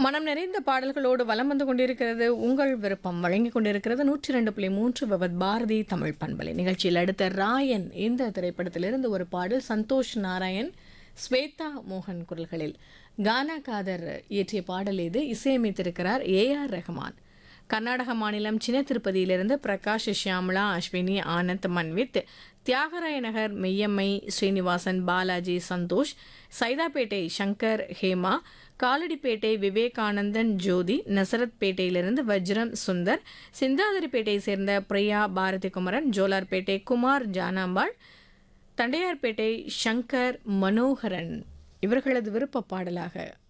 மனம் நிறைந்த பாடல்களோடு வலம் வந்து கொண்டிருக்கிறது உங்கள் விருப்பம் வழங்கிக் கொண்டிருக்கிறது நூற்றி ரெண்டு புள்ளி மூன்று விவத் பாரதி தமிழ் பண்பலை நிகழ்ச்சியில் அடுத்த ராயன் இந்த திரைப்படத்திலிருந்து ஒரு பாடல் சந்தோஷ் நாராயண் ஸ்வேதா மோகன் குரல்களில் கானா காதர் இயற்றிய பாடல் இது இசையமைத்திருக்கிறார் ஏ ஆர் ரஹ்மான் கர்நாடக மாநிலம் சின்ன திருப்பதியிலிருந்து பிரகாஷ் ஷியாமலா அஸ்வினி ஆனந்த் மன்வித் தியாகராய நகர் மெய்யம்மை ஸ்ரீனிவாசன் பாலாஜி சந்தோஷ் சைதாப்பேட்டை சங்கர் ஹேமா காலடிப்பேட்டை விவேகானந்தன் ஜோதி நசரத்பேட்டையிலிருந்து வஜ்ரம் சுந்தர் சிந்தாதிரிப்பேட்டையை சேர்ந்த பிரியா பாரதி குமரன் ஜோலார்பேட்டை குமார் ஜானாம்பாள் தண்டையார்பேட்டை சங்கர் மனோகரன் இவர்களது விருப்ப பாடலாக